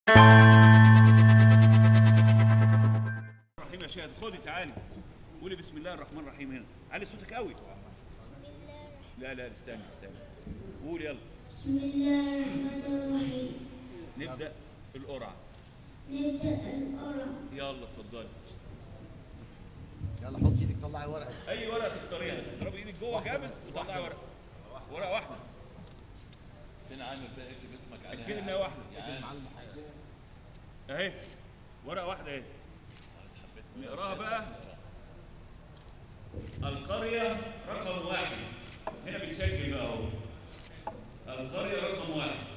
الرحيم يا شاهد خدي تعالي قولي بسم الله الرحمن الرحيم هنا علي صوتك قوي لا لا استنى استنى قول يلا بسم الله الرحمن الرحيم نبدا القرعه نبدأ القرعة يلا اتفضلي يلا حط ايدك طلعي ورقه اي ورقه تختاريها اضربي ايدك جوه جامد وطلعي ورقه ورقه واحده فين عامل بقى اكتب اسمك عليها اكيد انها واحده يا عم اهي ورقه واحده اهي نقراها بقى القرية رقم واحد هنا بتسجل بقى اهو القرية رقم واحد